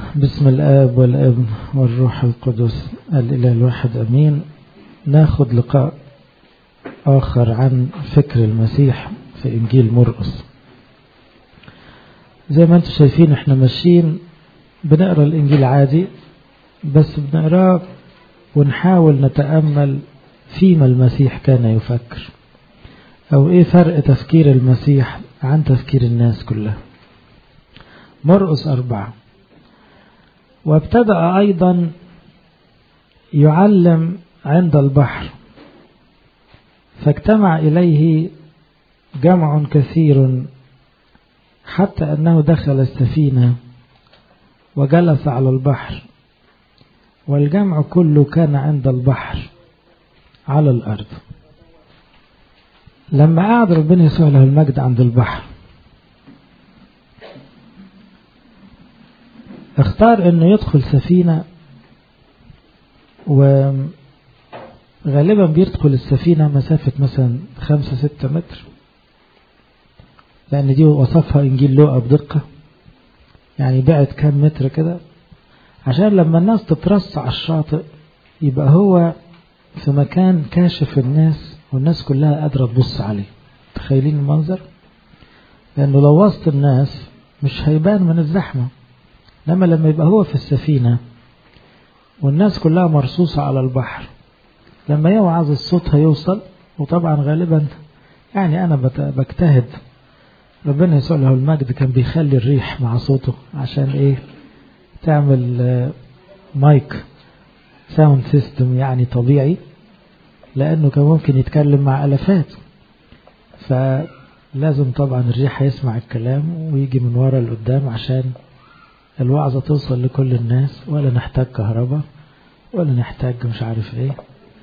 بسم الآب والابن والروح القدس الإله الواحد أمين ناخد لقاء آخر عن فكر المسيح في إنجيل مرقس زي ما انتم شايفين احنا ماشيين بنقرا الإنجيل عادي بس بنقراه ونحاول نتأمل فيما المسيح كان يفكر أو إيه فرق تفكير المسيح عن تفكير الناس كلها مرقس أربعة وابتدأ أيضا يعلم عند البحر فاجتمع إليه جمع كثير حتى أنه دخل السفينة وجلس على البحر والجمع كله كان عند البحر على الأرض لما قعد ربنا يسوع له المجد عند البحر اختار انه يدخل سفينة وغالبا بيدخل السفينة مسافة مثلا خمسة ستة متر لأن دي وصفها إنجيل لوقا بدقة يعني بعد كام متر كده عشان لما الناس تترص على الشاطئ يبقى هو في مكان كاشف الناس والناس كلها قادرة تبص عليه تخيلين المنظر لأنه لو وسط الناس مش هيبان من الزحمة لما لما يبقى هو في السفينة والناس كلها مرصوصة على البحر لما يوعظ الصوت هيوصل وطبعا غالبا يعني أنا بجتهد ربنا يسوع له المجد كان بيخلي الريح مع صوته عشان إيه تعمل مايك ساوند سيستم يعني طبيعي لأنه كان ممكن يتكلم مع ألفات فلازم طبعا الريح يسمع الكلام ويجي من ورا لقدام عشان الوعظة توصل لكل الناس ولا نحتاج كهرباء ولا نحتاج مش عارف ايه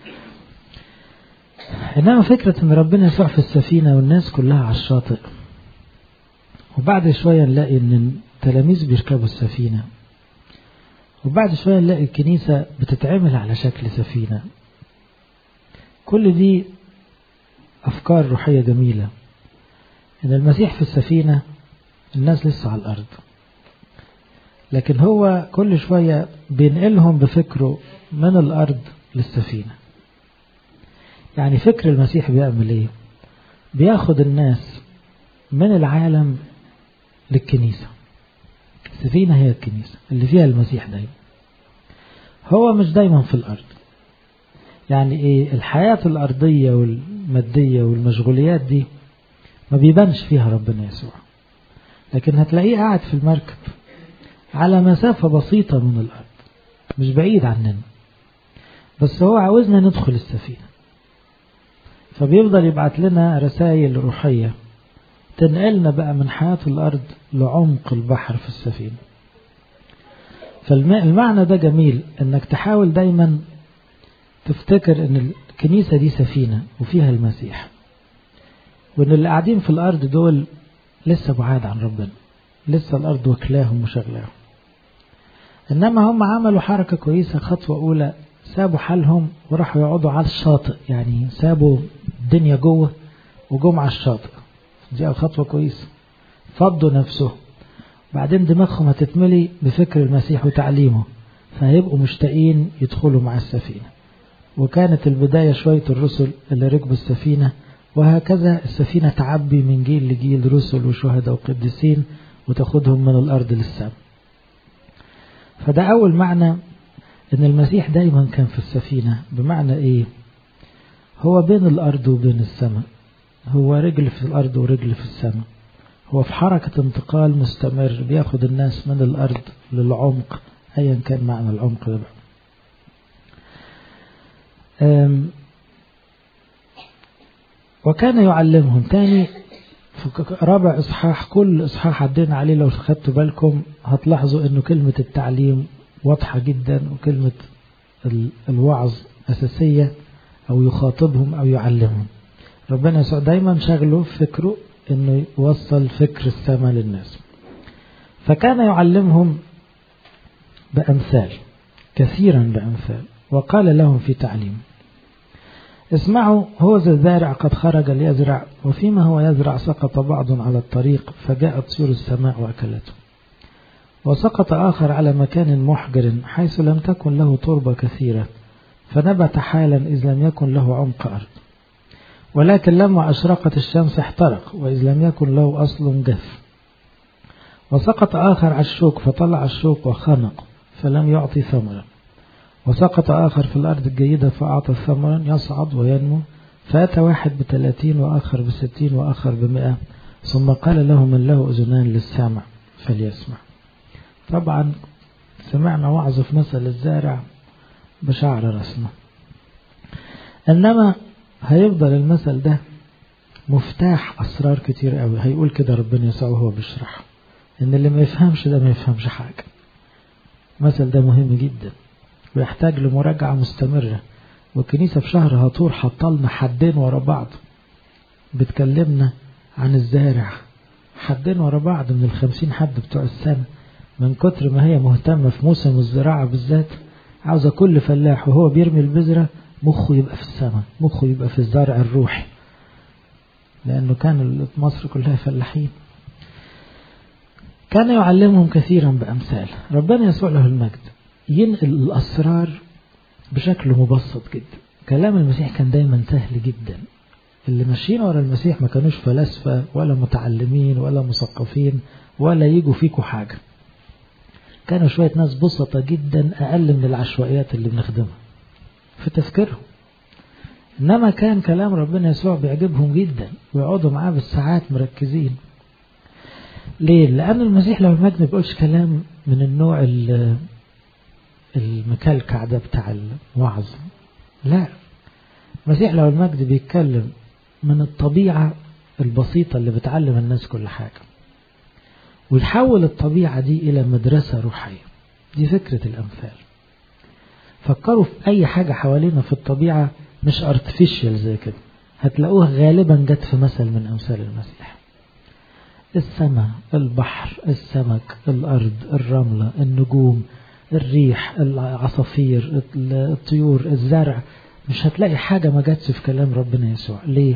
انما فكرة ان ربنا يسوع في السفينة والناس كلها على الشاطئ وبعد شوية نلاقي ان التلاميذ بيركبوا السفينة وبعد شوية نلاقي الكنيسة بتتعمل على شكل سفينة كل دي أفكار روحية جميلة إن المسيح في السفينة الناس لسه على الأرض لكن هو كل شوية بينقلهم بفكره من الأرض للسفينة يعني فكر المسيح بيعمل إيه بياخد الناس من العالم للكنيسة السفينة هي الكنيسة اللي فيها المسيح دايما هو مش دايما في الأرض يعني إيه الحياة الأرضية والمادية والمشغوليات دي ما بيبانش فيها ربنا يسوع لكن هتلاقيه قاعد في المركب على مسافة بسيطة من الأرض مش بعيد عننا بس هو عاوزنا ندخل السفينة فبيفضل يبعت لنا رسائل روحية تنقلنا بقى من حياة الأرض لعمق البحر في السفينة فالمعنى ده جميل انك تحاول دايما تفتكر ان الكنيسة دي سفينة وفيها المسيح وان اللي قاعدين في الارض دول لسه بعاد عن ربنا لسه الارض وكلاهم وشغلاهم انما هم عملوا حركة كويسة خطوة اولى سابوا حالهم وراحوا يقعدوا على الشاطئ يعني سابوا الدنيا جوه وجم على الشاطئ دي خطوة كويسة فضوا نفسهم بعدين دماغهم هتتملي بفكر المسيح وتعليمه فهيبقوا مشتاقين يدخلوا مع السفينة وكانت البداية شوية الرسل اللي ركبوا السفينة وهكذا السفينة تعبي من جيل لجيل رسل وشهداء وقديسين وتاخدهم من الأرض للسماء فده أول معنى إن المسيح دايما كان في السفينة بمعنى إيه هو بين الأرض وبين السماء هو رجل في الأرض ورجل في السماء هو في حركة انتقال مستمر بياخد الناس من الأرض للعمق أيا كان معنى العمق ده وكان يعلمهم تاني في رابع إصحاح كل إصحاح عدينا عليه لو خدتوا بالكم هتلاحظوا أنه كلمة التعليم واضحة جدا وكلمة الوعظ أساسية أو يخاطبهم أو يعلمهم ربنا يسوع دايما شغله في فكره أنه يوصل فكر السماء للناس فكان يعلمهم بأمثال كثيرا بأمثال وقال لهم في تعليم اسمعوا هو ذا الزارع قد خرج ليزرع وفيما هو يزرع سقط بعض على الطريق فجاءت طيور السماء وأكلته وسقط آخر على مكان محجر حيث لم تكن له تربة كثيرة فنبت حالا إذ لم يكن له عمق أرض ولكن لما أشرقت الشمس احترق وإذ لم يكن له أصل جف وسقط آخر على الشوك فطلع الشوك وخنق فلم يعطي ثمرا وسقط آخر في الأرض الجيدة فأعطى ثمرا يصعد وينمو فأتى واحد بثلاثين وآخر بستين وآخر بمئة ثم قال له من له أذنان للسمع فليسمع طبعا سمعنا وعظ في مثل الزارع بشعر راسنا إنما هيفضل المثل ده مفتاح أسرار كتير قوي هيقول كده ربنا يسوع وهو بيشرح إن اللي ما يفهمش ده ما يفهمش حاجة المثل ده مهم جدا ويحتاج لمراجعة مستمرة والكنيسة في شهر هطور حطلنا حدين ورا بعض بتكلمنا عن الزارع حدين ورا بعض من الخمسين حد بتوع السنة من كتر ما هي مهتمة في موسم الزراعة بالذات عاوزة كل فلاح وهو بيرمي البذرة مخه يبقى في السماء مخه يبقى في الزرع الروحي لأنه كان مصر كلها فلاحين كان يعلمهم كثيرا بأمثال ربنا يسوع له المجد ينقل الأسرار بشكل مبسط جدا كلام المسيح كان دايما سهل جدا اللي ماشيين ورا المسيح ما كانوش فلاسفة ولا متعلمين ولا مثقفين ولا يجوا فيكوا حاجة كانوا شوية ناس بسطة جدا أقل من العشوائيات اللي بنخدمها في تفكيرهم إنما كان كلام ربنا يسوع بيعجبهم جدا ويقعدوا معاه بالساعات مركزين ليه؟ لأن المسيح لو المجد ما بيقولش كلام من النوع المكلكع ده بتاع الوعظ لا المسيح لو المجد بيتكلم من الطبيعة البسيطة اللي بتعلم الناس كل حاجة ويحول الطبيعة دي إلى مدرسة روحية دي فكرة الأمثال فكروا في أي حاجة حوالينا في الطبيعة مش ارتفيشيال زي كده هتلاقوها غالبا جت في مثل من أمثال المسيح السماء البحر السمك الأرض الرملة النجوم الريح العصافير الطيور الزرع مش هتلاقي حاجة ما جاتش في كلام ربنا يسوع ليه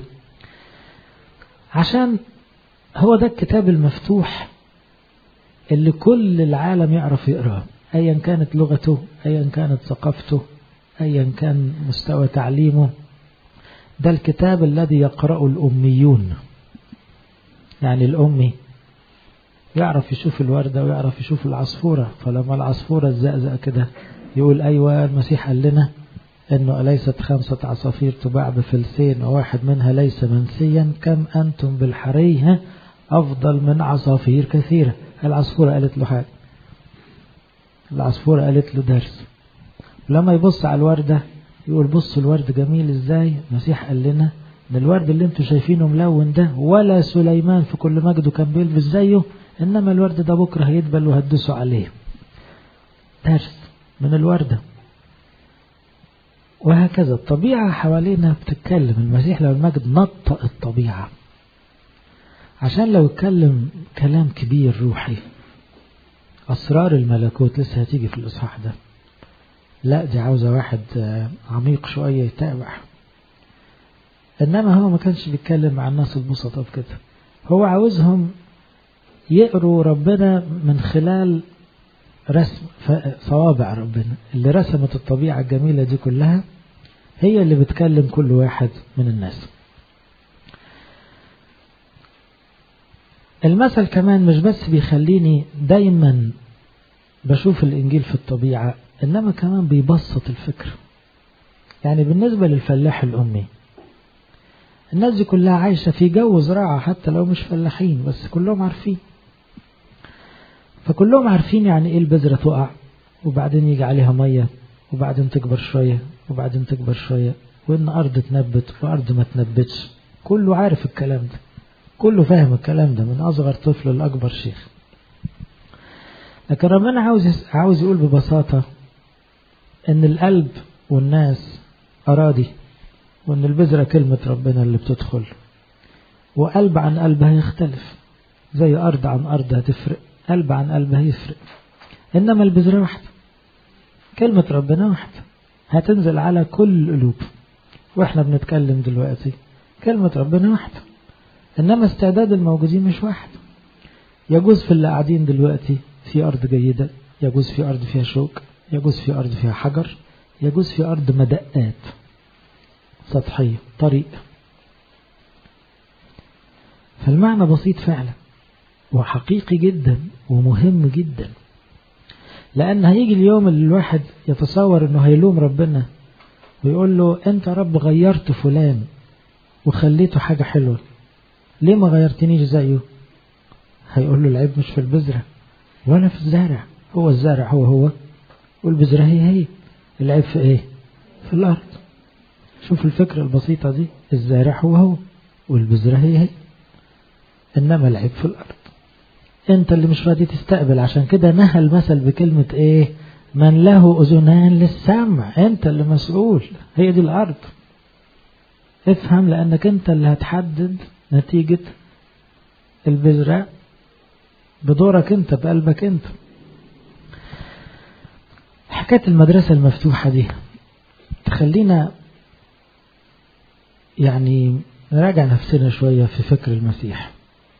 عشان هو ده الكتاب المفتوح اللي كل العالم يعرف يقراه ايا كانت لغته ايا كانت ثقافته ايا كان مستوى تعليمه ده الكتاب الذي يقرأه الأميون يعني الأمي يعرف يشوف الوردة ويعرف يشوف العصفورة فلما العصفورة الزقزق كده يقول أيوة المسيح قال لنا أنه أليست خمسة عصافير تباع بفلسين وواحد منها ليس منسيا كم أنتم بالحري أفضل من عصافير كثيرة العصفورة قالت له حاجة العصفورة قالت له درس لما يبص على الوردة يقول بصوا الورد جميل ازاي المسيح قال لنا ان الورد اللي انتوا شايفينه ملون ده ولا سليمان في كل مجده كان بيلبس زيه انما الورد ده بكره هيدبل وهتدوسوا عليه درس من الوردة وهكذا الطبيعة حوالينا بتتكلم المسيح لو المجد نطق الطبيعة عشان لو اتكلم كلام كبير روحي أسرار الملكوت لسه هتيجي في الإصحاح ده لا دي عاوزة واحد عميق شوية يتابع إنما هو ما كانش بيتكلم مع الناس البسطة كده هو عاوزهم يقروا ربنا من خلال رسم صوابع ربنا اللي رسمت الطبيعة الجميلة دي كلها هي اللي بتكلم كل واحد من الناس المثل كمان مش بس بيخليني دايما بشوف الإنجيل في الطبيعة إنما كمان بيبسط الفكر يعني بالنسبة للفلاح الأمي الناس دي كلها عايشة في جو زراعة حتى لو مش فلاحين بس كلهم عارفين فكلهم عارفين يعني ايه البذرة تقع وبعدين يجي عليها مية وبعدين تكبر شوية وبعدين تكبر شوية وإن أرض تنبت وأرض ما تنبتش كله عارف الكلام ده كله فاهم الكلام ده من أصغر طفل لأكبر شيخ لكن ربنا عاوز عاوز يقول ببساطة إن القلب والناس أراضي وإن البذرة كلمة ربنا اللي بتدخل وقلب عن قلب هيختلف زي أرض عن أرض هتفرق قلب عن قلب هيفرق إنما البذرة واحدة كلمة ربنا واحدة هتنزل على كل القلوب وإحنا بنتكلم دلوقتي كلمة ربنا واحدة إنما استعداد الموجودين مش واحد يجوز في اللي قاعدين دلوقتي في أرض جيدة يجوز في أرض فيها شوك يجوز في أرض فيها حجر يجوز في أرض مدقات سطحية طريق فالمعنى بسيط فعلا وحقيقي جدا ومهم جدا لأن هيجي اليوم اللي الواحد يتصور أنه هيلوم ربنا ويقول له أنت رب غيرت فلان وخليته حاجة حلوة ليه ما غيرتنيش زيه هيقول له العيب مش في البذرة ولا في الزارع هو الزارع هو هو والبذرة هي هي العيب في ايه في الأرض شوف الفكرة البسيطة دي الزارع هو هو والبذرة هي هي إنما العيب في الأرض أنت اللي مش راضي تستقبل عشان كده نهى المثل بكلمة إيه من له أذنان للسمع أنت اللي مسؤول هي دي الأرض افهم لأنك أنت اللي هتحدد نتيجة البذرة بدورك أنت بقلبك أنت حكاية المدرسة المفتوحة دي تخلينا يعني نراجع نفسنا شوية في فكر المسيح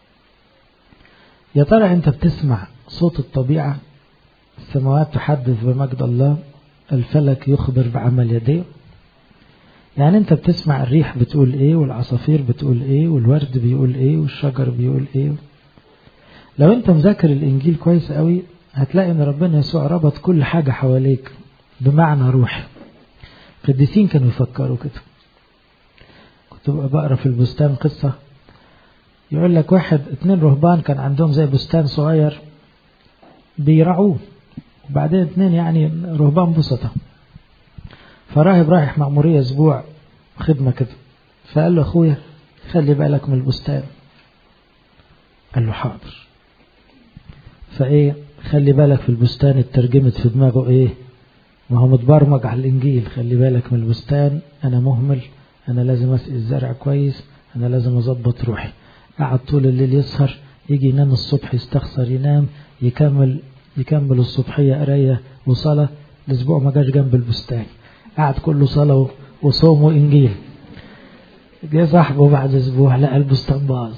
يا ترى أنت بتسمع صوت الطبيعة السماوات تحدث بمجد الله الفلك يخبر بعمل يديه يعني أنت بتسمع الريح بتقول إيه والعصافير بتقول إيه والورد بيقول إيه والشجر بيقول إيه لو أنت مذاكر الإنجيل كويس قوي هتلاقي ان ربنا يسوع ربط كل حاجة حواليك بمعنى روحي القديسين كانوا يفكروا كده كنت بقرا في البستان قصة يقول لك واحد اتنين رهبان كان عندهم زي بستان صغير بيرعوه وبعدين اتنين يعني رهبان بسطة فراهب رايح مأمورية اسبوع خدمة كده فقال له اخويا خلي بالك من البستان قال له حاضر فايه خلي بالك في البستان اترجمت في دماغه ايه ما هو متبرمج على الانجيل خلي بالك من البستان انا مهمل انا لازم اسقي الزرع كويس انا لازم اظبط روحي قعد طول الليل يسهر يجي ينام الصبح يستخسر ينام يكمل يكمل الصبحية قراية وصلاة الأسبوع ما جاش جنب البستان قعد كله صلاة وصوم وإنجيل جه صاحبه بعد أسبوع لقى البستان باظ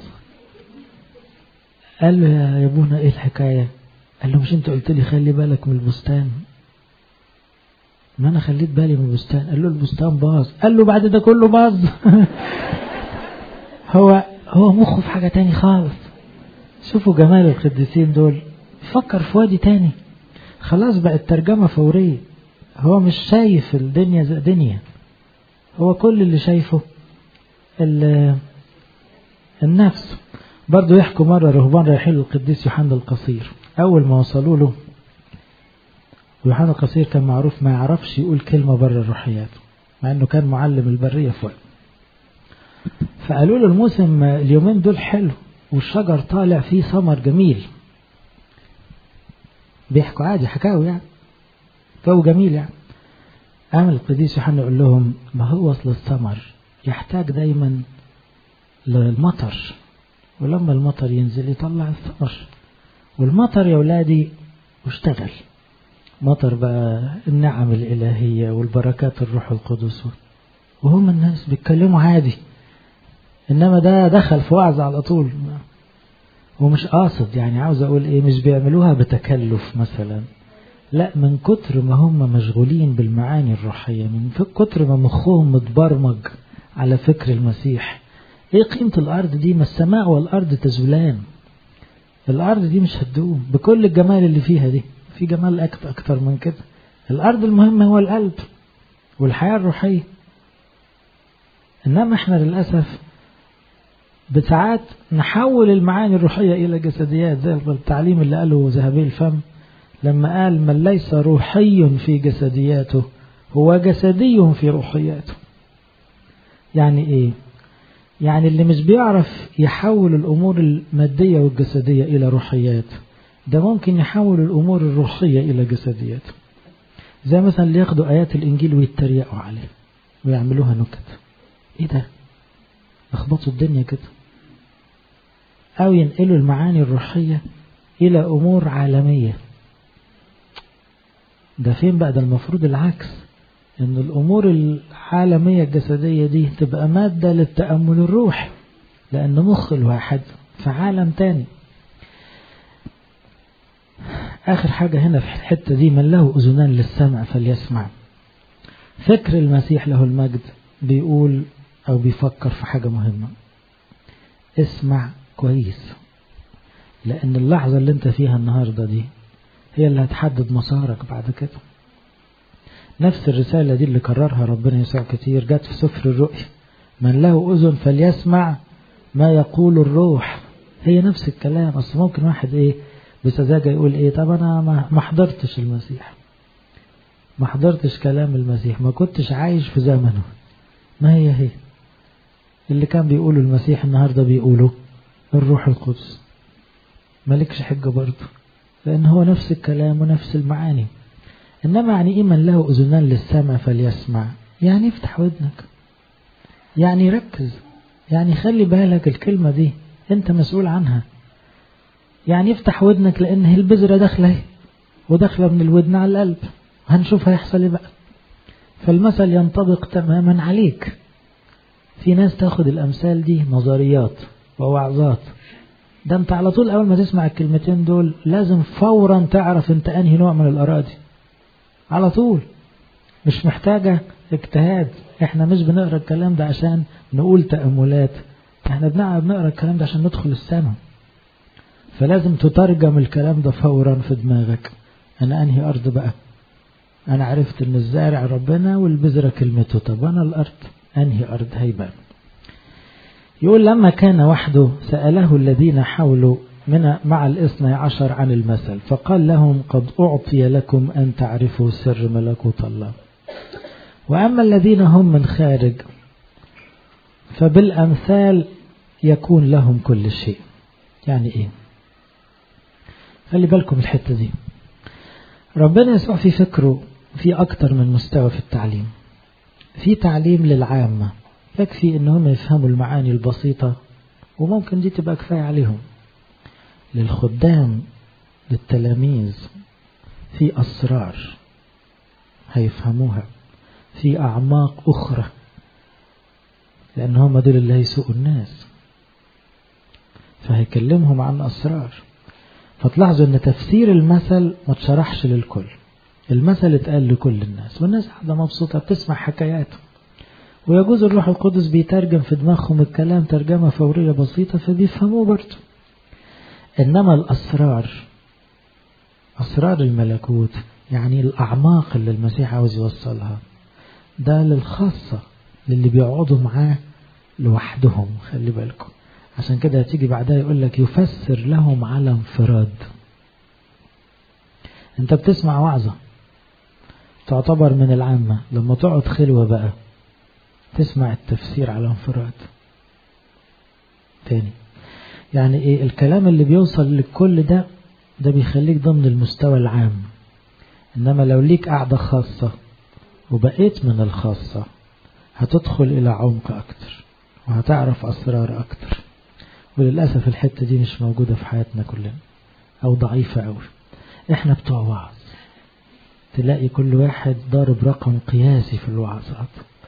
قال له يا ابونا ايه الحكاية قال له مش انت قلت لي خلي بالك من البستان ما انا خليت بالي من البستان قال له البستان باظ قال له بعد ده كله باظ هو هو مخه في حاجة تاني خالص شوفوا جمال القديسين دول فكر في وادي تاني خلاص بقت ترجمة فورية هو مش شايف الدنيا زي دنيا هو كل اللي شايفه النفس برضه يحكوا مرة رهبان رايحين للقديس يوحنا القصير أول ما وصلوا له ويوحنا القصير كان معروف ما يعرفش يقول كلمة بره الروحيات مع أنه كان معلم البرية فوق فقالوا له الموسم اليومين دول حلو والشجر طالع فيه ثمر جميل بيحكوا عادي حكاوي يعني جو جميل يعني عمل القديس يوحنا يقول لهم ما هو أصل الثمر يحتاج دايما للمطر ولما المطر ينزل يطلع الثمر والمطر يا ولادي واشتغل مطر بقى النعم الإلهية والبركات الروح القدس وهم الناس بيتكلموا عادي إنما ده دخل في وعظ على طول ومش قاصد يعني عاوز أقول إيه مش بيعملوها بتكلف مثلا لا من كتر ما هم مشغولين بالمعاني الروحية من كتر ما مخهم متبرمج على فكر المسيح ايه قيمة الارض دي ما السماء والارض تزولان الارض دي مش هتدوم بكل الجمال اللي فيها دي في جمال اكتر من كده الارض المهم هو القلب والحياة الروحية انما احنا للأسف بساعات نحول المعاني الروحية الى جسديات زي التعليم اللي قاله ذهبي الفم لما قال من ليس روحي في جسدياته هو جسدي في روحياته يعني ايه يعني اللي مش بيعرف يحول الأمور المادية والجسدية إلى روحيات ده ممكن يحول الأمور الروحية إلى جسديات زي مثلا اللي ياخدوا آيات الإنجيل ويتريقوا عليه ويعملوها نكت إيه ده يخبطوا الدنيا كده أو ينقلوا المعاني الروحية إلى أمور عالمية ده فين بقى ده المفروض العكس ان الامور العالمية الجسدية دي تبقى مادة للتأمل الروحي لان مخ الواحد في عالم تاني آخر حاجة هنا في الحتة دي من له أذنان للسمع فليسمع فكر المسيح له المجد بيقول أو بيفكر في حاجة مهمة اسمع كويس لأن اللحظة اللي انت فيها النهاردة دي هي اللي هتحدد مسارك بعد كده نفس الرسالة دي اللي كررها ربنا يسوع كتير جت في سفر الرؤيا من له أذن فليسمع ما يقول الروح هي نفس الكلام أصل ممكن واحد إيه بسذاجة يقول إيه طب أنا ما حضرتش المسيح ما حضرتش كلام المسيح ما كنتش عايش في زمنه ما هي هي اللي كان بيقوله المسيح النهاردة بيقوله الروح القدس مالكش حجة برضه لأن هو نفس الكلام ونفس المعاني إنما يعني إيه من له أذنان للسمع فليسمع يعني افتح ودنك يعني ركز يعني خلي بالك الكلمة دي أنت مسؤول عنها يعني افتح ودنك لأن هي البذرة داخلة وداخلة من الودن على القلب هنشوف هيحصل ايه بقى فالمثل ينطبق تماما عليك في ناس تاخد الأمثال دي نظريات ووعظات ده انت على طول أول ما تسمع الكلمتين دول لازم فورا تعرف انت أنهي نوع من الأراضي على طول مش محتاجة اجتهاد احنا مش بنقرا الكلام ده عشان نقول تأملات احنا بنقرا الكلام ده عشان ندخل السماء فلازم تترجم الكلام ده فورا في دماغك انا انهي ارض بقى انا عرفت ان الزارع ربنا والبذرة كلمته طب انا الارض انهي ارض هيبان يقول لما كان وحده سأله الذين حولوا من مع الاثنى عشر عن المثل فقال لهم قد أعطي لكم أن تعرفوا سر ملكوت الله وأما الذين هم من خارج فبالأمثال يكون لهم كل شيء يعني إيه خلي بالكم الحتة دي ربنا يسوع في فكره في أكتر من مستوى في التعليم في تعليم للعامة يكفي إنهم يفهموا المعاني البسيطة وممكن دي تبقى كفاية عليهم للخدام للتلاميذ في أسرار هيفهموها في أعماق أخرى لأن هم دول اللي هيسوقوا الناس فهيكلمهم عن أسرار فتلاحظوا أن تفسير المثل ما تشرحش للكل المثل اتقال لكل الناس والناس قاعدة مبسوطة بتسمع حكاياته ويجوز الروح القدس بيترجم في دماغهم الكلام ترجمة فورية بسيطة فبيفهموه برضه إنما الأسرار أسرار الملكوت يعني الأعماق اللي المسيح عاوز يوصلها ده للخاصة للي بيقعدوا معاه لوحدهم خلي بالكم عشان كده هتيجي بعدها يقول لك يفسر لهم على انفراد انت بتسمع وعظة تعتبر من العامة لما تقعد خلوة بقى تسمع التفسير على انفراد تاني يعني ايه الكلام اللي بيوصل لكل ده ده بيخليك ضمن المستوى العام انما لو ليك قاعدة خاصة وبقيت من الخاصة هتدخل الى عمق اكتر وهتعرف اسرار اكتر وللأسف الحتة دي مش موجودة في حياتنا كلنا او ضعيفة قوي احنا بتوع وعظ تلاقي كل واحد ضارب رقم قياسي في الوعظات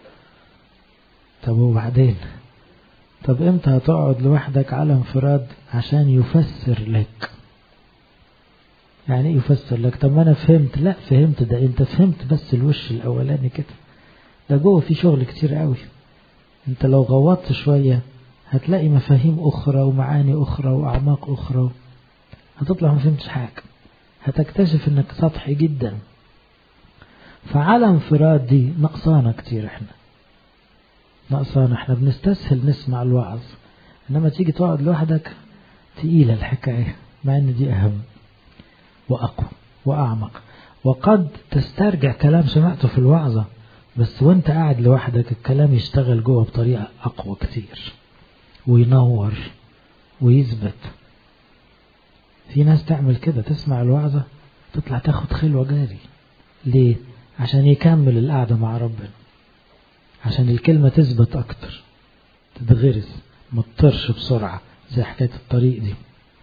طب وبعدين طب امتى هتقعد لوحدك على انفراد عشان يفسر لك يعني ايه يفسر لك طب ما انا فهمت لا فهمت ده انت فهمت بس الوش الاولاني كده ده جوه في شغل كتير قوي انت لو غوطت شوية هتلاقي مفاهيم اخرى ومعاني اخرى واعماق اخرى هتطلع ما فهمتش حاجة هتكتشف انك سطحي جدا فعلى انفراد دي نقصانة كتير احنا نقصانة احنا بنستسهل نسمع الوعظ انما تيجي تقعد لوحدك تقيلة الحكاية مع ان دي اهم واقوى واعمق وقد تسترجع كلام سمعته في الوعظة بس وانت قاعد لوحدك الكلام يشتغل جوه بطريقة اقوى كتير وينور ويثبت في ناس تعمل كده تسمع الوعظة تطلع تاخد خلوة جاري ليه عشان يكمل القعدة مع ربنا عشان الكلمة تثبت أكتر تتغرس ما تطرش بسرعة زي حكاية الطريق دي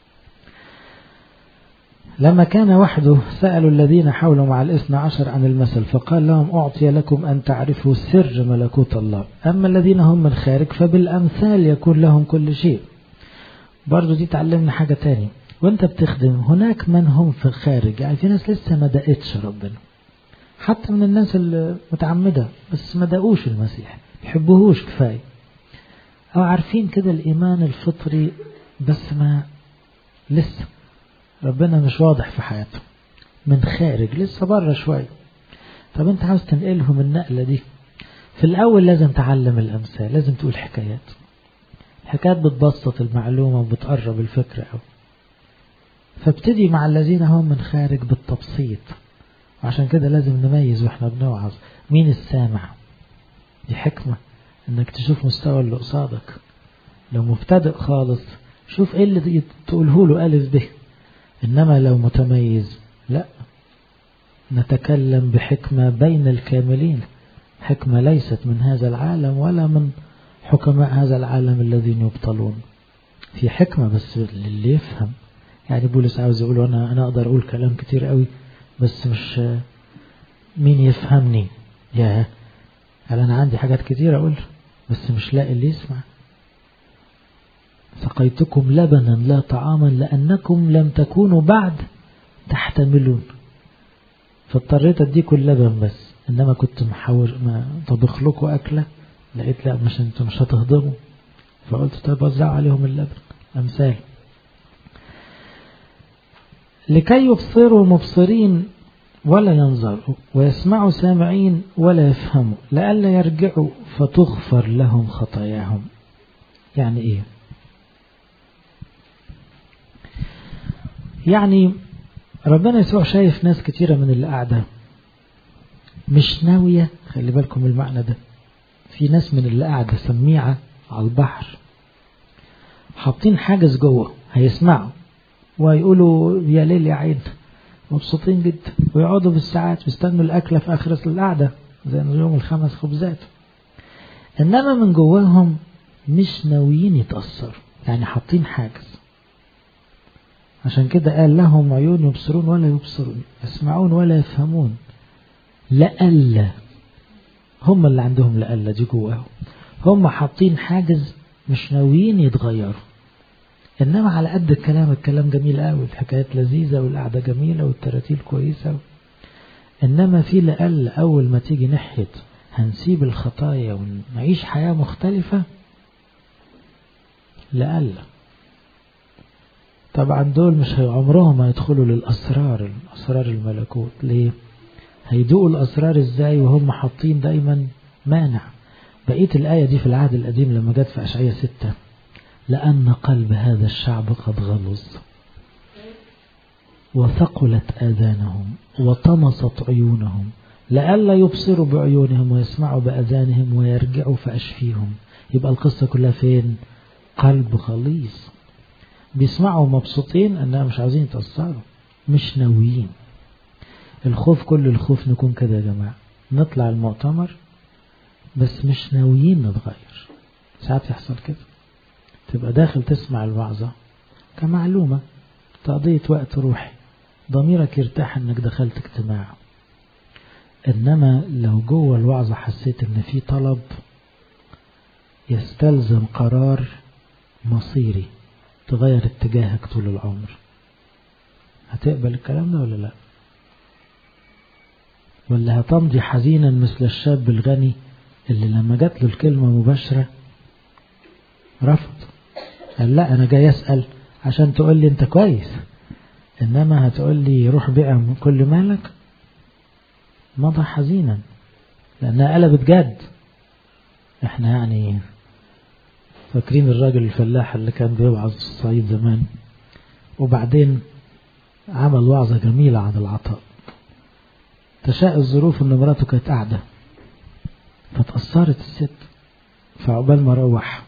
لما كان وحده سألوا الذين حولوا مع الاثنى عشر عن المثل فقال لهم أعطي لكم أن تعرفوا سر ملكوت الله أما الذين هم من خارج فبالأمثال يكون لهم كل شيء برضو دي تعلمنا حاجة تاني وانت بتخدم هناك من هم في الخارج يعني في ناس لسه ما دقتش ربنا حتى من الناس المتعمدة بس ما دقوش المسيح يحبوهوش كفاية أو عارفين كده الإيمان الفطري بس ما لسه ربنا مش واضح في حياتهم من خارج لسه بره شوية طب انت عاوز تنقلهم النقلة دي في الأول لازم تعلم الأمثال لازم تقول حكايات الحكايات بتبسط المعلومة وبتقرب الفكرة أوي فابتدي مع الذين هم من خارج بالتبسيط وعشان كده لازم نميز واحنا بنوعظ مين السامع دي حكمة انك تشوف مستوى اللي قصادك لو مبتدئ خالص شوف ايه اللي تقوله له ألف به إنما لو متميز لا نتكلم بحكمة بين الكاملين حكمة ليست من هذا العالم ولا من حكماء هذا العالم الذين يبطلون في حكمة بس للي يفهم يعني بولس عاوز يقول أنا أنا أقدر أقول كلام كتير قوي بس مش مين يفهمني يا هل أنا عندي حاجات كتير أقول بس مش لاقي اللي يسمع سقيتكم لبنا لا طعاما لأنكم لم تكونوا بعد تحتملون فاضطريت اديكم اللبن بس انما كنت محاور ما طبخ لكم اكله لقيت لا مش انتوا مش هتهضموا فقلت طيب وزعوا عليهم اللبن امثال لكي يبصروا مبصرين ولا ينظروا ويسمعوا سامعين ولا يفهموا لئلا يرجعوا فتغفر لهم خطاياهم يعني ايه يعني ربنا يسوع شايف ناس كتيرة من اللي قاعدة مش ناوية خلي بالكم المعنى ده في ناس من اللي قاعدة سميعة على البحر حاطين حاجز جوه هيسمعوا ويقولوا يا ليل يا عين مبسوطين جدا ويقعدوا بالساعات ويستنوا الأكلة في آخر القعدة زي يوم الخمس خبزات إنما من جواهم مش ناويين يتأثروا يعني حاطين حاجز عشان كده قال لهم عيون يبصرون ولا يبصرون يسمعون ولا يفهمون لألا هم اللي عندهم لألا دي جواهم هم حاطين حاجز مش ناويين يتغيروا إنما على قد الكلام الكلام جميل قوي الحكايات لذيذة والقعدة جميلة والتراتيل كويسة إنما في لألا أول ما تيجي ناحية هنسيب الخطايا ونعيش حياة مختلفة لألا طبعا دول مش عمرهم هيدخلوا للأسرار أسرار الملكوت ليه هيدوقوا الأسرار ازاي وهم حاطين دايما مانع بقية الآية دي في العهد القديم لما جت في أشعية ستة لأن قلب هذا الشعب قد غلظ وثقلت آذانهم وطمست عيونهم لئلا يبصروا بعيونهم ويسمعوا بأذانهم ويرجعوا فأشفيهم يبقى القصة كلها فين قلب غليظ بيسمعوا مبسوطين انها مش عاوزين يتأثروا مش ناويين الخوف كل الخوف نكون كده يا جماعة نطلع المؤتمر بس مش ناويين نتغير ساعات يحصل كده تبقى داخل تسمع الوعظة كمعلومة تقضية وقت روحي ضميرك يرتاح انك دخلت اجتماع انما لو جوه الوعظة حسيت ان في طلب يستلزم قرار مصيري تغير اتجاهك طول العمر هتقبل الكلام ده ولا لا ولا هتمضي حزينا مثل الشاب الغني اللي لما جات له الكلمة مباشرة رفض قال لا أنا جاي أسأل عشان تقول لي أنت كويس إنما هتقول لي روح بيع كل مالك مضى حزينا لأنها قلبت جد احنا يعني فاكرين الراجل الفلاح اللي كان بيوعظ في الصعيد زمان وبعدين عمل وعظة جميلة عن العطاء تشاء الظروف ان مراته كانت قاعدة فتأثرت الست فعقبال ما روح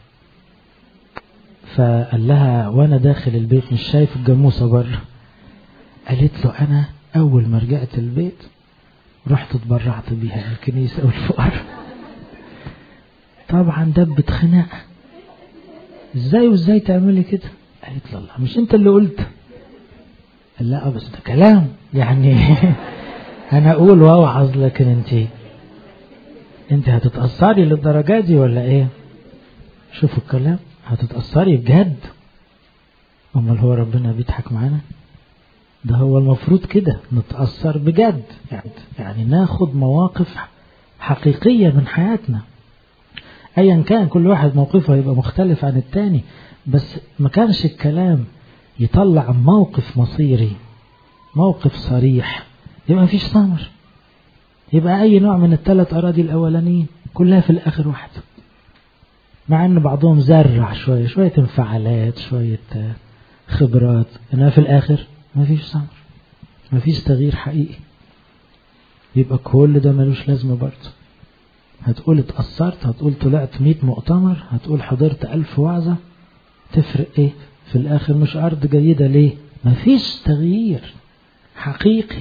فقال لها وانا داخل البيت مش شايف الجاموسة بره قالت له انا اول ما رجعت البيت رحت اتبرعت بيها الكنيسة والفقراء طبعا دبت خناقه ازاي وازاي تعملي كده قالت له الله مش انت اللي قلت قال لا بس ده كلام يعني انا اقول واوعظ لكن انت انت هتتأثري للدرجة دي ولا ايه شوفوا الكلام هتتأثري بجد امال هو ربنا بيضحك معانا ده هو المفروض كده نتأثر بجد يعني, يعني ناخد مواقف حقيقية من حياتنا ايا كان كل واحد موقفه هيبقى مختلف عن التاني بس ما كانش الكلام يطلع موقف مصيري موقف صريح يبقى مفيش ثمر يبقى اي نوع من الثلاث اراضي الاولانيين كلها في الاخر واحده مع ان بعضهم زرع شويه شويه انفعالات شويه خبرات انما في الاخر مفيش ثمر مفيش تغيير حقيقي يبقى كل ده ملوش لازمه برضه هتقول اتأثرت هتقول طلعت 100 مؤتمر هتقول حضرت ألف وعظة تفرق ايه في الآخر مش أرض جيدة ليه مفيش تغيير حقيقي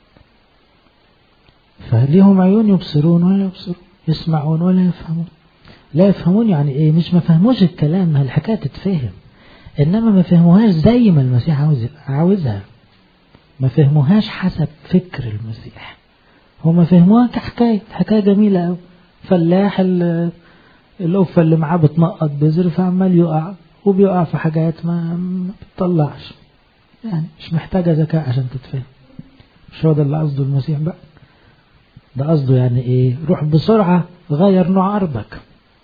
فليهم عيون يبصرون ولا يبصرون يسمعون ولا يفهمون لا يفهمون يعني ايه مش ما فهموش الكلام ما الحكاية تتفهم انما ما فهموهاش زي ما المسيح عاوز عاوزها ما فهموهاش حسب فكر المسيح هما فهموها كحكاية حكاية جميلة قوي فلاح القفة اللي معاه بتنقط بذر فعمال يقع وبيقع في حاجات ما, ما بتطلعش يعني مش محتاجة ذكاء عشان تتفهم مش هو ده اللي قصده المسيح بقى ده قصده يعني ايه روح بسرعة غير نوع أرضك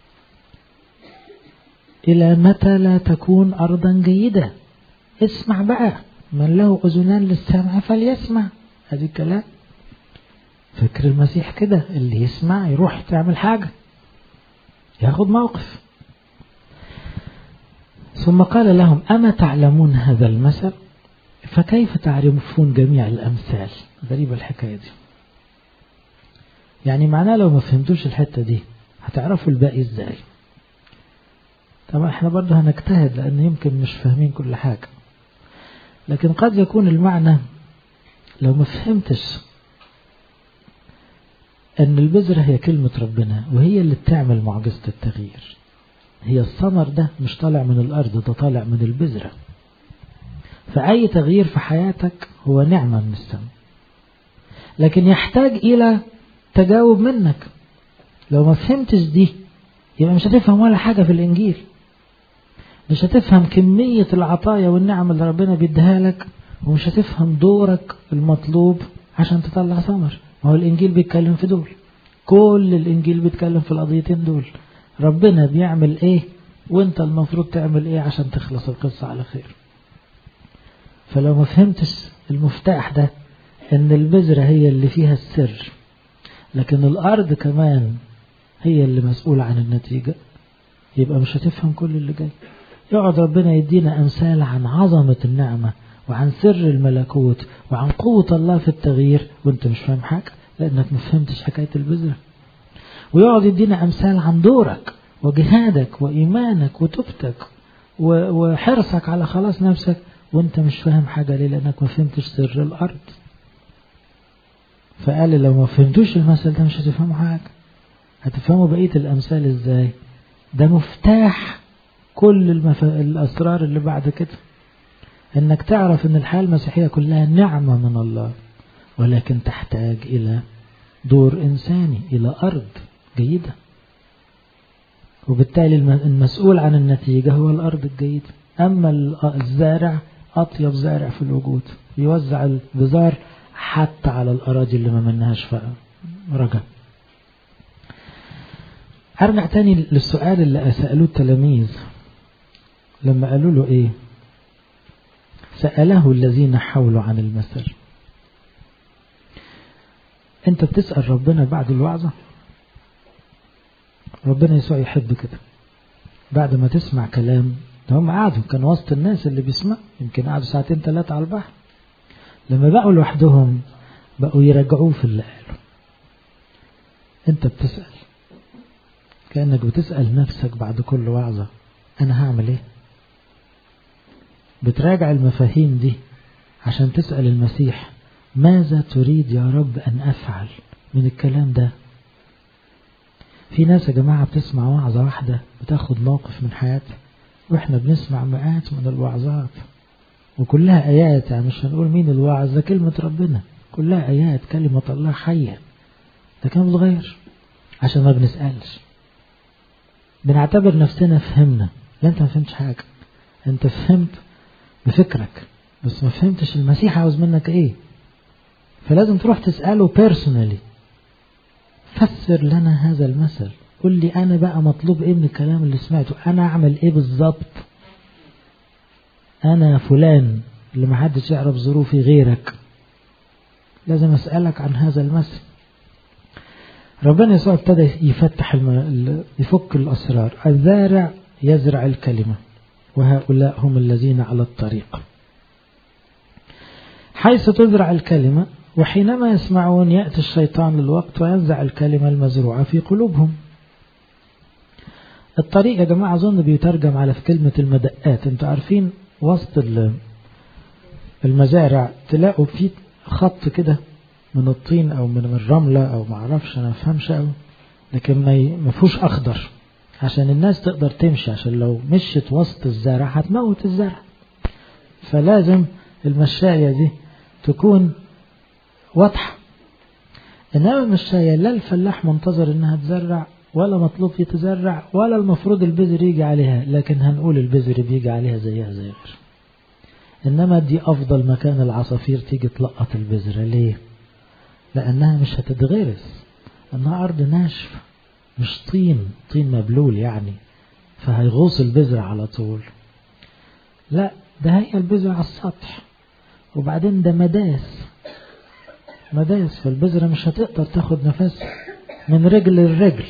إلى متى لا تكون أرضا جيدة اسمع بقى من له أذنان للسمع فليسمع هذه الكلام فكر المسيح كده اللي يسمع يروح تعمل حاجة ياخد موقف ثم قال لهم أما تعلمون هذا المثل فكيف تعرفون جميع الأمثال غريبة الحكاية دي يعني معناه لو ما فهمتوش الحتة دي هتعرفوا الباقي ازاي طبعا احنا برضه هنجتهد لأن يمكن مش فاهمين كل حاجة لكن قد يكون المعنى لو ما فهمتش أن البذرة هي كلمة ربنا وهي اللي بتعمل معجزة التغيير هي الثمر ده مش طالع من الأرض ده طالع من البذرة فأي تغيير في حياتك هو نعمة من السماء لكن يحتاج إلى تجاوب منك لو ما فهمتش دي يبقى مش هتفهم ولا حاجة في الإنجيل مش هتفهم كمية العطايا والنعم اللي ربنا بيديها لك ومش هتفهم دورك المطلوب عشان تطلع ثمر ما هو الإنجيل بيتكلم في دول كل الإنجيل بيتكلم في القضيتين دول ربنا بيعمل إيه وانت المفروض تعمل إيه عشان تخلص القصة على خير فلو ما فهمتش المفتاح ده ان البذرة هي اللي فيها السر لكن الأرض كمان هي اللي مسؤولة عن النتيجة يبقى مش هتفهم كل اللي جاي يقعد ربنا يدينا أمثال عن عظمة النعمة وعن سر الملكوت وعن قوة الله في التغيير وانت مش فاهم حاجة لأنك ما فهمتش حكاية البذرة ويقعد يدينا أمثال عن دورك وجهادك وإيمانك وتوبتك وحرصك على خلاص نفسك وانت مش فاهم حاجة ليه لأنك ما فهمتش سر الأرض فقال لو ما فهمتوش المثل ده مش هتفهموا حاجة هتفهموا بقية الأمثال ازاي ده مفتاح كل المف... الأسرار اللي بعد كده انك تعرف ان الحياة المسيحية كلها نعمة من الله ولكن تحتاج الى دور انساني الى ارض جيدة وبالتالي المسؤول عن النتيجة هو الارض الجيدة اما الزارع اطيب زارع في الوجود يوزع البذار حتى على الاراضي اللي ما منهاش رجا ارجع تاني للسؤال اللي سألوه التلاميذ لما قالوا له ايه سأله الذين حولوا عن المثل انت بتسأل ربنا بعد الوعظة ربنا يسوع يحب كده بعد ما تسمع كلام ده هم قعدوا كان وسط الناس اللي بيسمع يمكن قعدوا ساعتين ثلاثة على البحر لما بقوا لوحدهم بقوا يرجعوه في اللي قاله انت بتسأل كأنك بتسأل نفسك بعد كل وعظة انا هعمل ايه بتراجع المفاهيم دي عشان تسأل المسيح ماذا تريد يا رب أن أفعل من الكلام ده في ناس يا جماعة بتسمع وعظة واحدة بتاخد موقف من حياتها وإحنا بنسمع مئات من الوعظات وكلها آيات يعني مش هنقول مين الواعظ ده كلمة ربنا كلها آيات كلمة الله حية لكن ما بتغير عشان ما بنسألش بنعتبر نفسنا فهمنا لا أنت ما فهمتش حاجة أنت فهمت بفكرك بس ما فهمتش المسيح عاوز منك ايه فلازم تروح تسأله بيرسونالي فسر لنا هذا المثل قل لي انا بقى مطلوب ايه من الكلام اللي سمعته انا اعمل ايه بالظبط انا فلان اللي محدش يعرف ظروفي غيرك لازم اسألك عن هذا المثل ربنا يسوع ابتدى يفتح الم... يفك الأسرار الزارع يزرع الكلمة وهؤلاء هم الذين على الطريق حيث تزرع الكلمة وحينما يسمعون يأتي الشيطان للوقت وينزع الكلمة المزروعة في قلوبهم الطريق يا جماعة أظن بيترجم على في كلمة المدقات انتوا عارفين وسط المزارع تلاقوا في خط كده من الطين او من الرملة او معرفش انا مفهمش قوي لكن ما فيهوش اخضر عشان الناس تقدر تمشي عشان لو مشت وسط الزرع هتموت الزرع فلازم المشاية دي تكون واضحة انما المشاية لا الفلاح منتظر انها تزرع ولا مطلوب يتزرع ولا المفروض البذر يجي عليها لكن هنقول البذر بيجي عليها زيها زي غير انما دي افضل مكان العصافير تيجي تلقط البذرة ليه لأنها مش هتتغرس أنها أرض ناشفة مش طين طين مبلول يعني فهيغوص البذرة على طول لا ده هي البذرة على السطح وبعدين ده مداس مداس فالبذرة مش هتقدر تاخد نفس من رجل لرجل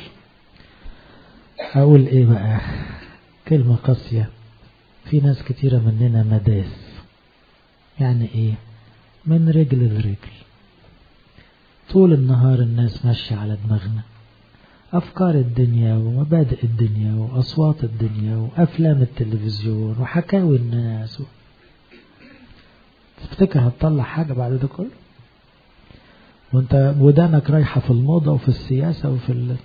أقول إيه بقى كلمة قاسية في ناس كتيرة مننا مداس يعني إيه من رجل لرجل طول النهار الناس ماشية على دماغنا أفكار الدنيا ومبادئ الدنيا وأصوات الدنيا وأفلام التلفزيون وحكاوي الناس و... تفتكر هتطلع حاجة بعد ده كله وانت ودانك رايحة في الموضة وفي السياسة وفي ال...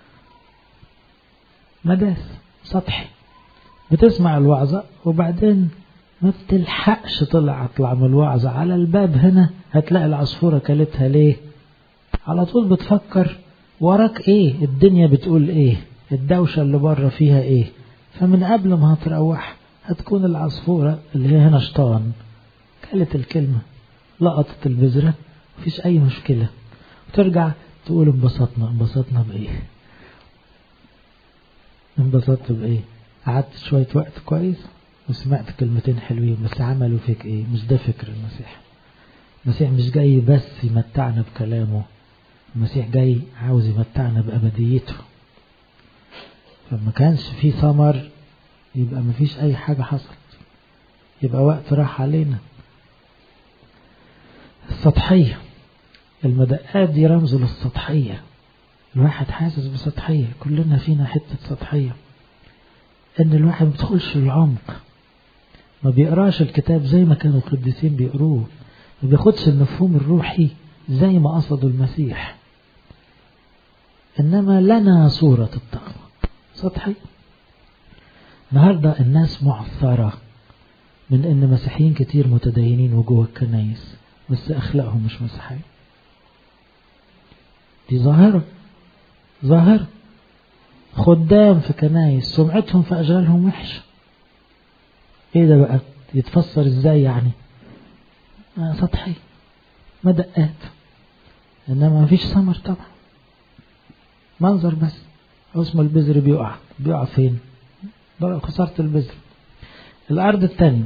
مداس سطحي بتسمع الوعظة وبعدين ما بتلحقش طلع اطلع من الوعظة على الباب هنا هتلاقي العصفورة كلتها ليه على طول بتفكر وراك ايه الدنيا بتقول ايه الدوشة اللي بره فيها ايه فمن قبل ما هتروح هتكون العصفورة اللي هي هنا شطان كلت الكلمة لقطت البذرة مفيش اي مشكلة وترجع تقول انبسطنا انبسطنا بايه انبسطت بايه قعدت شوية وقت كويس وسمعت كلمتين حلوين بس عملوا فيك ايه مش ده فكر المسيح المسيح مش جاي بس يمتعنا بكلامه المسيح جاي عاوز يمتعنا بأبديته فما كانش في ثمر يبقى ما فيش أي حاجة حصلت يبقى وقت راح علينا السطحية المدقات دي رمز للسطحية الواحد حاسس بسطحية كلنا فينا حتة سطحية ان الواحد ما بيدخلش العمق ما بيقراش الكتاب زي ما كانوا القديسين بيقروه ما بياخدش المفهوم الروحي زي ما قصده المسيح إنما لنا صورة التقوى سطحي النهاردة الناس معثرة من إن مسيحيين كتير متدينين وجوه الكنايس بس أخلاقهم مش مسيحية دي ظاهرة ظاهرة خدام في كنايس سمعتهم في أشغالهم وحشة إيه ده بقى يتفسر إزاي يعني آه سطحي مدقات إنما ما فيش ثمر طبعا منظر بس اسمه البذر بيقع بيقع فين خسارة البذر الأرض الثانية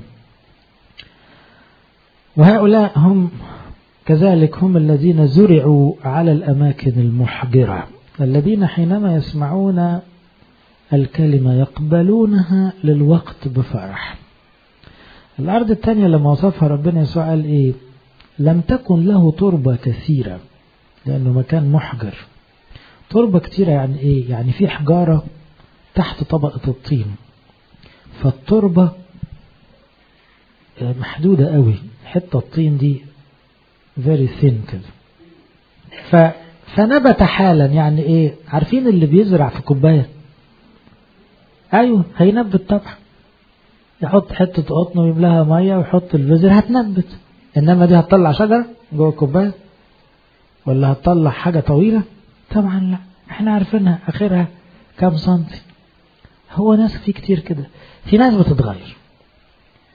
وهؤلاء هم كذلك هم الذين زرعوا على الأماكن المحجرة الذين حينما يسمعون الكلمة يقبلونها للوقت بفرح الأرض الثانية لما وصفها ربنا يسوع قال إيه لم تكن له تربة كثيرة لأنه مكان محجر تربة كتيرة يعني إيه يعني في حجارة تحت طبقة الطين فالتربة محدودة قوي حتة الطين دي very thin كده ف فنبت حالا يعني ايه عارفين اللي بيزرع في كوبايه ايوه هينبت طبعا يحط حته قطن ويملاها ميه ويحط البذر هتنبت انما دي هتطلع شجره جوه الكوبايه ولا هتطلع حاجه طويله طبعا لا احنا عارفينها اخرها كام سنتي هو ناس في كتير كده في ناس بتتغير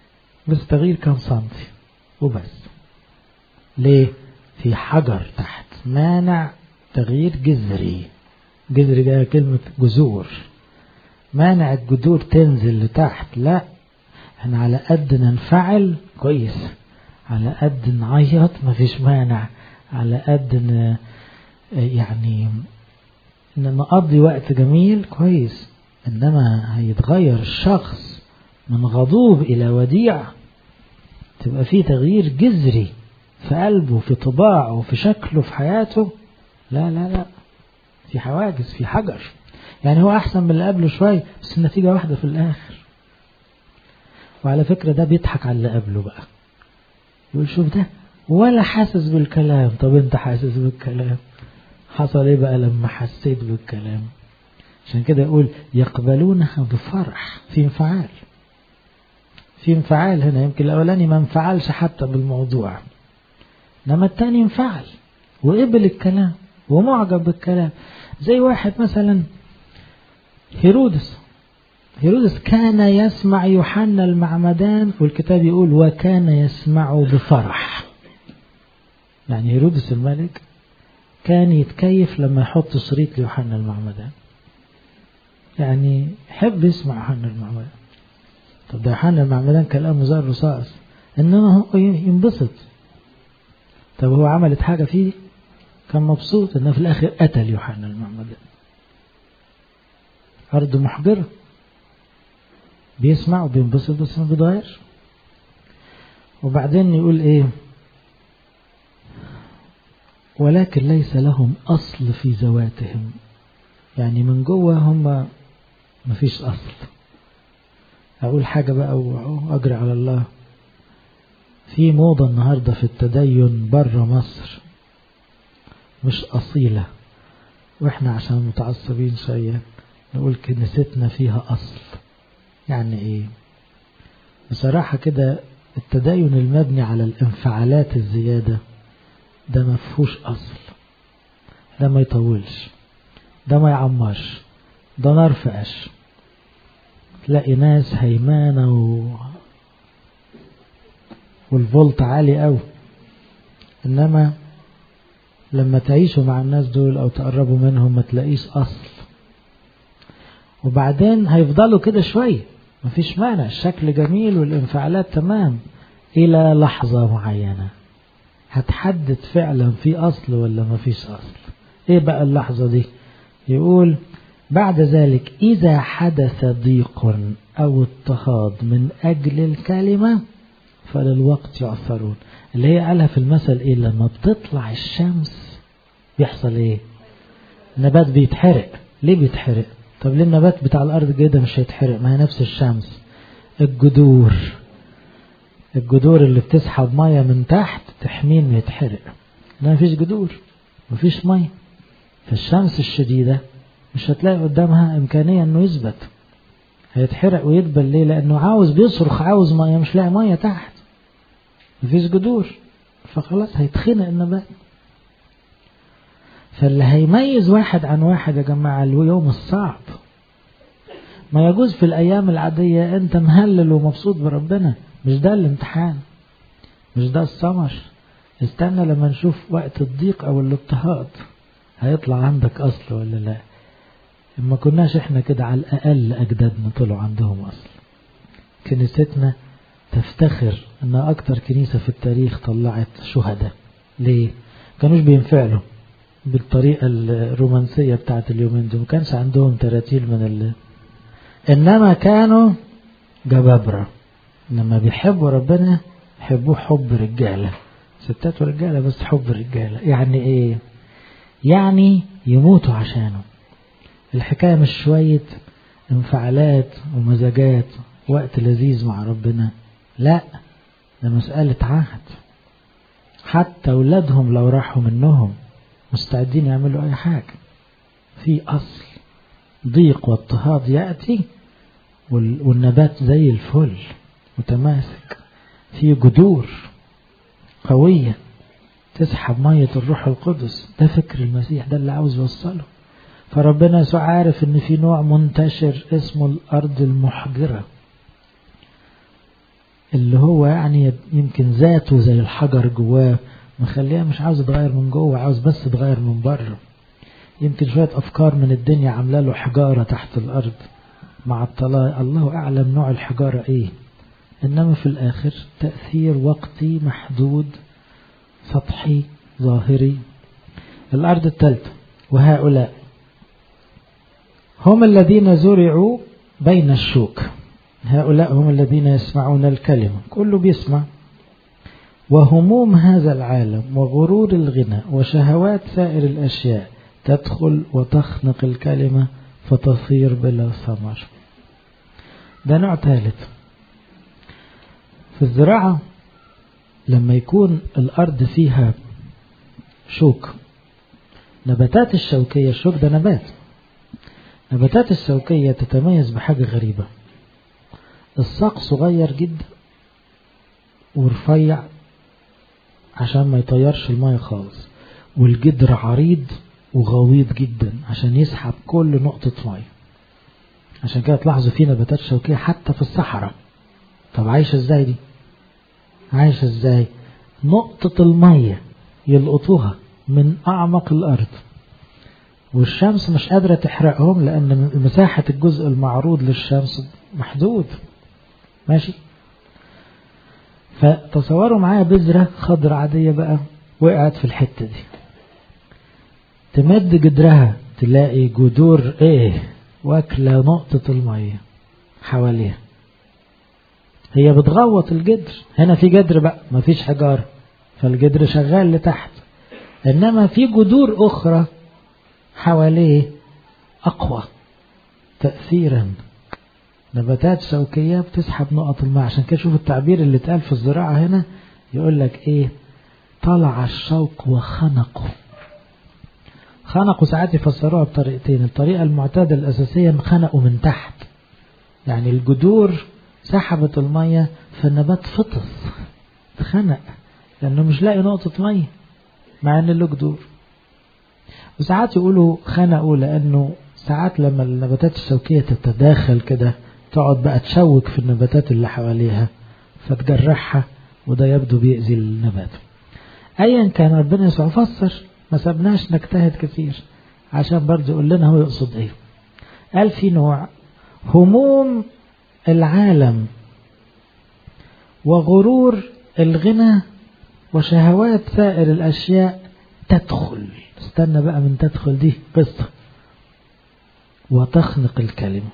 بس تغيير كام سنتي وبس ليه في حجر تحت مانع تغيير جذري جذري ده كلمة جذور مانع الجذور تنزل لتحت لا احنا على قد ننفعل كويس على قد نعيط مفيش مانع على قد ن... يعني نقضي وقت جميل كويس انما هيتغير الشخص من غضوب الى وديع تبقى فيه تغيير جذري في قلبه في طباعه في شكله في حياته لا لا لا في حواجز في حجر يعني هو احسن من اللي قبله شويه بس النتيجه واحده في الاخر وعلى فكره ده بيضحك على اللي قبله بقى يقول شوف ده ولا حاسس بالكلام طب انت حاسس بالكلام حصل ايه بقى لما حسيت بالكلام عشان كده يقول يقبلونها بفرح في انفعال في انفعال هنا يمكن الاولاني ما انفعلش حتى بالموضوع انما التاني انفعل وقبل الكلام ومعجب بالكلام زي واحد مثلا هيرودس هيرودس كان يسمع يوحنا المعمدان والكتاب يقول وكان يسمع بفرح يعني هيرودس الملك كان يتكيف لما يحط شريط ليوحنا المعمدان يعني يحب يسمع يوحنا المعمدان طب ده يوحنا المعمدان كلامه زي الرصاص انما هو ينبسط طب هو عملت حاجة فيه كان مبسوط انه في الاخر قتل يوحنا المعمدان أرض محجرة بيسمع وبينبسط بس ما بيتغيرش وبعدين يقول ايه ولكن ليس لهم أصل في ذواتهم يعني من جوه هم مفيش أصل أقول حاجة بقى وأجري على الله في موضة النهاردة في التدين بره مصر مش أصيلة وإحنا عشان متعصبين شوية نقول كنيستنا فيها أصل يعني إيه بصراحة كده التدين المبني على الانفعالات الزيادة ده ما فيهوش أصل ده ما يطولش ده ما يعمرش ده نار في قش تلاقي ناس هيمانة و... والفولت عالي قوي انما لما تعيشوا مع الناس دول او تقربوا منهم ما تلاقيش اصل وبعدين هيفضلوا كده شوية مفيش مانع الشكل جميل والانفعالات تمام الى لحظة معينة هتحدد فعلا في اصل ولا مفيش اصل ايه بقى اللحظة دي يقول بعد ذلك اذا حدث ضيق او اضطهاد من اجل الكلمة فللوقت يعثرون اللي هي قالها في المثل ايه لما بتطلع الشمس بيحصل ايه النبات بيتحرق ليه بيتحرق طب ليه النبات بتاع الارض جدا مش هيتحرق ما هي نفس الشمس الجذور الجذور اللي بتسحب ميه من تحت تحميه انه يتحرق لا مفيش جذور مفيش ميه فالشمس الشديدة مش هتلاقي قدامها إمكانية إنه يثبت هيتحرق ويدبل ليه لأنه عاوز بيصرخ عاوز مية مش لاقي مية تحت مفيش جذور فخلاص هيتخنق النبات فاللي هيميز واحد عن واحد يا جماعة اليوم الصعب ما يجوز في الأيام العادية أنت مهلل ومبسوط بربنا مش ده الامتحان مش ده الثمر استنى لما نشوف وقت الضيق أو الاضطهاد هيطلع عندك أصل ولا لا ما كناش احنا كده على الأقل أجدادنا طلعوا عندهم أصل كنيستنا تفتخر انها اكتر كنيسة في التاريخ طلعت شهداء ليه كانوش بينفعلوا بالطريقة الرومانسية بتاعت اليومين دول ما كانش عندهم تراتيل من ال... انما كانوا جبابرة لما بيحبوا ربنا يحبوه حب رجالة ستات ورجالة بس حب رجالة يعني ايه يعني يموتوا عشانه الحكاية مش شوية انفعالات ومزاجات وقت لذيذ مع ربنا لا ده مسألة عهد حتى أولادهم لو راحوا منهم مستعدين يعملوا أي حاجة في أصل ضيق واضطهاد يأتي والنبات زي الفل متماسك في جذور قوية تسحب مية الروح القدس ده فكر المسيح ده اللي عاوز يوصله فربنا يسوع عارف ان في نوع منتشر اسمه الارض المحجره اللي هو يعني يمكن ذاته زي الحجر جواه مخليها مش عاوز يتغير من جوه عاوز بس يتغير من بره يمكن شوية أفكار من الدنيا عاملة له حجارة تحت الأرض مع الطلاق الله أعلم نوع الحجارة إيه إنما في الآخر تأثير وقتي محدود سطحي ظاهري الأرض الثالثة وهؤلاء هم الذين زرعوا بين الشوك هؤلاء هم الذين يسمعون الكلمة كله بيسمع وهموم هذا العالم وغرور الغنى وشهوات سائر الأشياء تدخل وتخنق الكلمة فتصير بلا ثمر ده نوع ثالث في الزراعة لما يكون الأرض فيها شوك نباتات الشوكية الشوك ده نبات نباتات الشوكية تتميز بحاجة غريبة الساق صغير جدا ورفيع عشان ما يطيرش المية خالص والجدر عريض وغويط جدا عشان يسحب كل نقطة مية عشان كده تلاحظوا في نباتات شوكية حتى في الصحراء طب عايشة ازاي دي عايشة ازاي نقطة المية يلقطوها من أعمق الأرض والشمس مش قادرة تحرقهم لأن مساحة الجزء المعروض للشمس محدود ماشي فتصوروا معايا بذرة خضر عادية بقى وقعت في الحتة دي تمد جدرها تلاقي جذور ايه واكلة نقطة المية حواليها هي بتغوط الجدر هنا في جدر بقى مفيش حجارة فالجدر شغال لتحت انما في جذور اخرى حواليه اقوى تأثيرا نباتات شوكية بتسحب نقط الماء عشان كده شوف التعبير اللي اتقال في الزراعة هنا يقول لك ايه طلع الشوق وخنقه خنقوا ساعات يفسروها بطريقتين الطريقة المعتادة الأساسية خنقوا من تحت يعني الجذور سحبت المية فالنبات فطس اتخنق لأنه مش لاقي نقطة مية مع إن له جذور وساعات يقولوا خنقوا لأنه ساعات لما النباتات الشوكية تتداخل كده تقعد بقى تشوك في النباتات اللي حواليها فتجرحها وده يبدو بيأذي النبات أيا كان ربنا يسوع فسر ما سبناش نجتهد كتير عشان برضه يقول لنا هو يقصد ايه قال في نوع هموم العالم وغرور الغنى وشهوات سائر الأشياء تدخل استنى بقى من تدخل دي قصة وتخنق الكلمة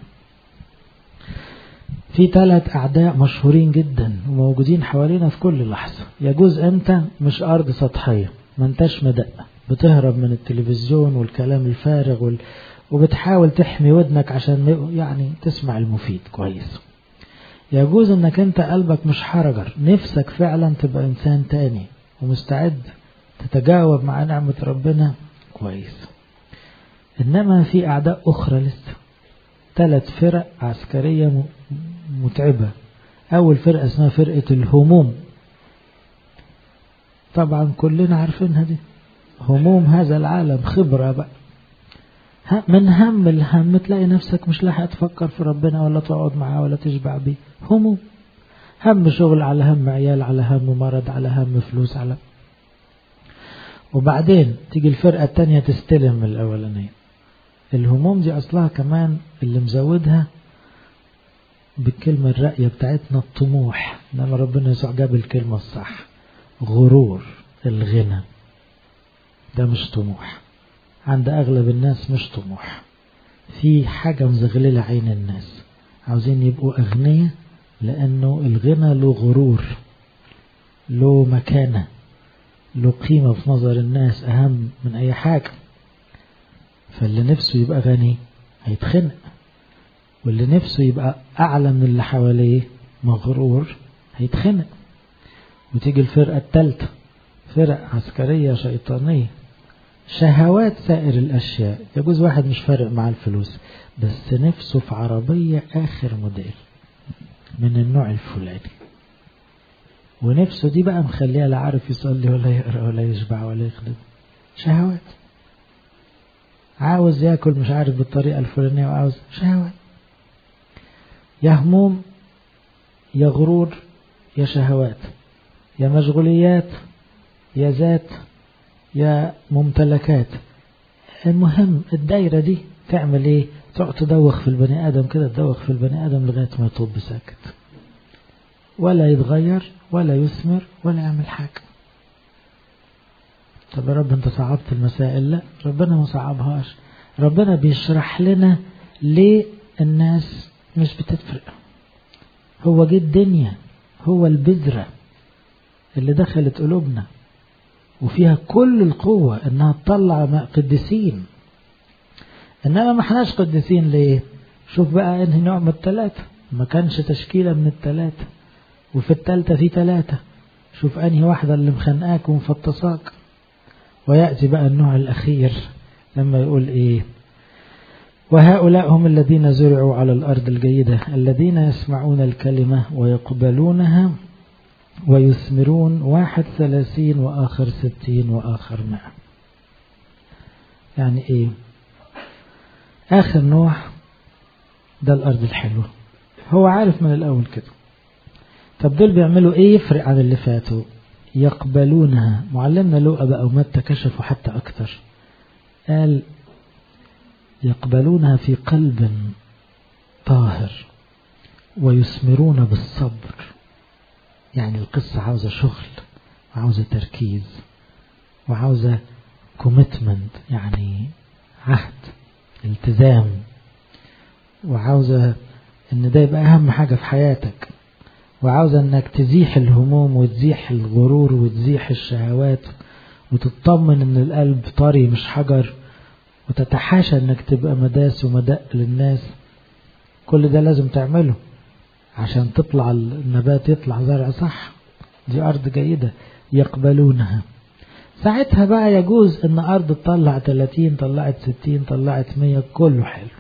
في ثلاث أعداء مشهورين جدا وموجودين حوالينا في كل لحظة يجوز أنت مش أرض سطحية ما انتش مدقة بتهرب من التلفزيون والكلام الفارغ وال... وبتحاول تحمي ودنك عشان يعني تسمع المفيد كويس يجوز انك انت قلبك مش حرجر نفسك فعلا تبقى انسان تاني ومستعد تتجاوب مع نعمة ربنا كويس انما في اعداء اخرى لسه ثلاث فرق عسكرية متعبة اول فرقة اسمها فرقة الهموم طبعا كلنا عارفينها دي هموم هذا العالم خبرة بقى من هم الهم تلاقي نفسك مش لاحق تفكر في ربنا ولا تقعد معاه ولا تشبع بيه هموم هم شغل على هم عيال على هم مرض على هم فلوس على وبعدين تيجي الفرقة التانية تستلم من الأولانية الهموم دي أصلها كمان اللي مزودها بالكلمة الرأية بتاعتنا الطموح إنما ربنا يسوع جاب الكلمة الصح غرور الغنى ده مش طموح عند أغلب الناس مش طموح في حاجة مزغللة عين الناس عاوزين يبقوا أغنياء لأنه الغنى له غرور له مكانة له قيمة في نظر الناس أهم من أي حاجة فاللي نفسه يبقى غني هيتخنق واللي نفسه يبقى أعلى من اللي حواليه مغرور هيتخنق وتيجي الفرقة التالتة فرق عسكرية شيطانية شهوات سائر الأشياء يجوز واحد مش فارق مع الفلوس بس نفسه في عربية آخر موديل من النوع الفلاني ونفسه دي بقى مخليها لا عارف يصلي ولا يقرأ ولا يشبع ولا يخدم شهوات عاوز ياكل مش عارف بالطريقة الفلانية وعاوز شهوات يا هموم يا غرور يا شهوات يا مشغوليات يا ذات يا ممتلكات المهم الدايرة دي تعمل ايه تقعد تدوخ في البني ادم كده تدوخ في البني ادم لغاية ما يطب ساكت ولا يتغير ولا يثمر ولا يعمل حاجة طب يا رب انت صعبت المسائل لا ربنا ما صعبهاش ربنا بيشرح لنا ليه الناس مش بتفرق هو جه الدنيا هو البذرة اللي دخلت قلوبنا وفيها كل القوة انها تطلع قديسين انما ما احناش قديسين ليه شوف بقى انهي نوع من التلاتة ما كانش تشكيلة من التلاتة وفي التالتة في تلاتة شوف انهي واحدة اللي مخنقاك ومفطساك ويأتي بقى النوع الأخير لما يقول إيه وهؤلاء هم الذين زرعوا على الأرض الجيدة الذين يسمعون الكلمة ويقبلونها ويثمرون واحد ثلاثين وآخر ستين وآخر مئة يعني إيه آخر نوع ده الأرض الحلوة هو عارف من الأول كده طب دول بيعملوا إيه يفرق عن اللي فاتوا يقبلونها معلمنا لوقا بقى ومتى كشفوا حتى أكثر قال يقبلونها في قلب طاهر ويثمرون بالصبر يعني القصة عاوزة شغل وعاوزة تركيز وعاوزة كوميتمنت يعني عهد التزام وعاوزة ان ده يبقى اهم حاجة في حياتك وعاوزة انك تزيح الهموم وتزيح الغرور وتزيح الشهوات وتطمن ان القلب طري مش حجر وتتحاشى انك تبقى مداس ومدق للناس كل ده لازم تعمله عشان تطلع النبات يطلع زرع صح دي أرض جيدة يقبلونها ساعتها بقى يجوز ان أرض تطلع 30 طلعت 60 طلعت 100 كله حلو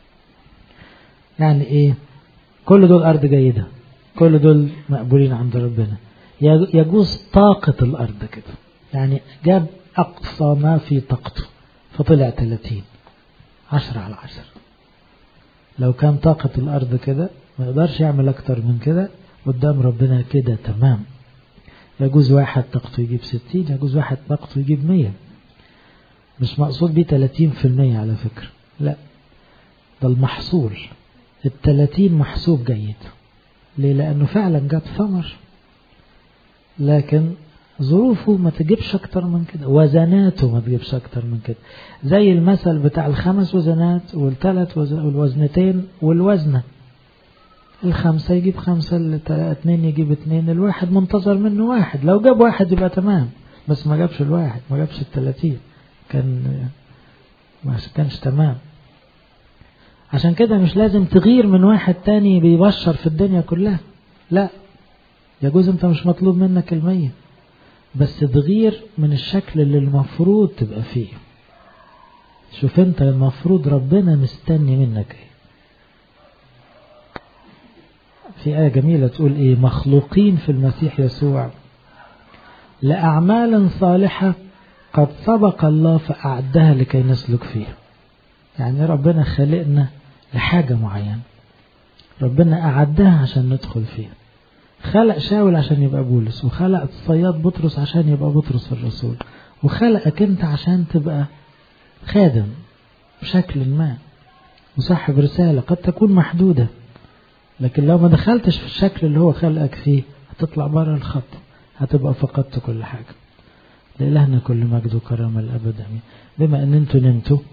يعني ايه كل دول أرض جيدة كل دول مقبولين عند ربنا يجوز طاقة الأرض كده يعني جاب أقصى ما في طاقته فطلع 30 عشرة على عشرة لو كان طاقة الأرض كده ما يقدرش يعمل أكتر من كده قدام ربنا كده تمام يجوز واحد طاقته يجيب ستين يجوز واحد طاقته يجيب مية مش مقصود بيه تلاتين في المية على فكرة لا ده المحصول التلاتين محسوب جيد ليه لأنه فعلا جاب ثمر لكن ظروفه ما تجيبش أكتر من كده وزناته ما تجيبش أكتر من كده زي المثل بتاع الخمس وزنات والثلاث والوزنتين والوزنة الخمسة يجيب خمسة الاثنين يجيب اثنين الواحد منتظر منه واحد لو جاب واحد يبقى تمام بس ما جابش الواحد ما جابش الثلاثين كان ما كانش تمام عشان كده مش لازم تغير من واحد تاني بيبشر في الدنيا كلها لا يجوز انت مش مطلوب منك المية بس تغير من الشكل اللي المفروض تبقى فيه شوف انت المفروض ربنا مستني منك ايه في آية جميلة تقول إيه مخلوقين في المسيح يسوع لأعمال صالحة قد سبق الله فأعدها لكي نسلك فيها يعني ربنا خلقنا لحاجة معينة ربنا أعدها عشان ندخل فيها خلق شاول عشان يبقى بولس وخلق الصياد بطرس عشان يبقى بطرس الرسول وخلقك انت عشان تبقى خادم بشكل ما وصاحب رسالة قد تكون محدودة لكن لو ما دخلتش في الشكل اللي هو خلقك فيه هتطلع بره الخط هتبقى فقدت كل حاجة لإلهنا كل مجد وكرامة الأبد أمين بما أن أنتوا نمتوا